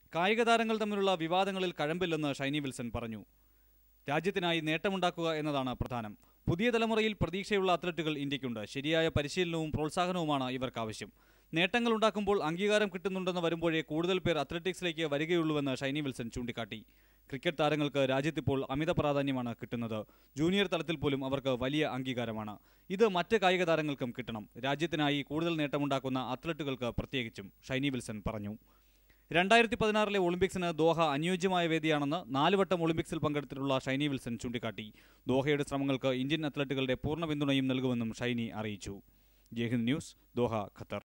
കായിക താരങ്ങൾ തമ്മിലുള്ള വിവാദങ്ങളിൽ കഴമ്പില്ലെന്ന് ഷൈനി വിൽസൺ പറഞ്ഞു രാജ്യത്തിനായി നേട്ടമുണ്ടാക്കുക എന്നതാണ് പ്രധാനം പുതിയ തലമുറയിൽ പ്രതീക്ഷയുള്ള അത്ലറ്റുകൾ ഇന്ത്യക്കുണ്ട് ശരിയായ പരിശീലനവും പ്രോത്സാഹനവുമാണ് ഇവർക്ക് ആവശ്യം നേട്ടങ്ങൾ ഉണ്ടാക്കുമ്പോൾ അംഗീകാരം കിട്ടുന്നുണ്ടെന്ന് വരുമ്പോഴേ കൂടുതൽ പേർ അത്ലറ്റിക്സിലേക്ക് വരികയുള്ളൂവെന്ന് ഷൈനി വിൽസൺ ചൂണ്ടിക്കാട്ടി ക്രിക്കറ്റ് താരങ്ങൾക്ക് രാജ്യത്തിപ്പോൾ അമിത പ്രാധാന്യമാണ് കിട്ടുന്നത് ജൂനിയർ തലത്തിൽ പോലും അവർക്ക് വലിയ അംഗീകാരമാണ് ഇത് മറ്റ് കായിക താരങ്ങൾക്കും കിട്ടണം രാജ്യത്തിനായി കൂടുതൽ നേട്ടമുണ്ടാക്കുന്ന അത്ലറ്റുകൾക്ക് പ്രത്യേകിച്ചും ഷൈനി വിൽസൺ പറഞ്ഞു രണ്ടായിരത്തി പതിനാറിലെ ഒളിമ്പിക്സിന് ദോഹ അനുയോജ്യമായ വേദിയാണെന്ന് നാലുവട്ടം ഒളിമ്പിക്സിൽ പങ്കെടുത്തിട്ടുള്ള ഷൈനി വിൽസൺ ചൂണ്ടിക്കാട്ടി ദോഹയുടെ ശ്രമങ്ങൾക്ക് ഇന്ത്യൻ അത്ലറ്റുകളുടെ പൂർണ്ണ പിന്തുണയും നൽകുമെന്നും ഷൈനി അറിയിച്ചു ജയ്ഹിന്ദ് ന്യൂസ് ദോഹ ഖത്തർ